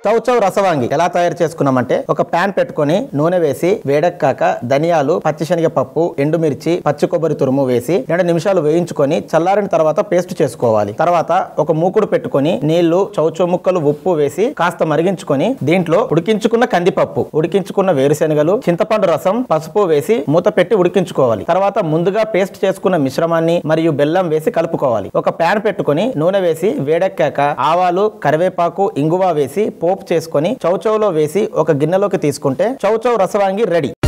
chow chow రసవాంగి ఎలా తయారు చేసుకున్నామంటే ఒక ప్యాన్ పెట్టుకొని నూనె వేసి వేడెక్కాక ధనియాలు పచ్చిశనగ పప్పు ఎండుమిర్చి పచ్చి కొబ్బరి తురుము వేసి రెండు నిమిషాలు వేయించుకొని చల్లారిన తర్వాత పేస్ట్ చేసుకోవాలి తర్వాత ఒక మూకుడు పెట్టుకొని నీళ్లు చౌచౌ ముక్కలు ఉప్పు వేసి కాస్త మరిగించుకొని దీంట్లో ఉడికించుకున్న కందిపప్పు ఉడికించుకున్న వేరుశెనగలు చింతపండు రసం పసుపు వేసి మూత పెట్టి ఉడికించుకోవాలి తర్వాత ముందుగా పేస్ట్ చేసుకున్న మిశ్రమాన్ని మరియు బెల్లం వేసి కలుపుకోవాలి ఒక ప్యాన్ పెట్టుకొని నూనె వేసి వేడెక్కాక ఆవాలు కరివేపాకు ఇంగువ వేసి పోపు చేసుకొని చౌచౌలో వేసి ఒక గిన్నెలోకి తీసుకుంటే చౌచౌ రసవాంగి రెడీ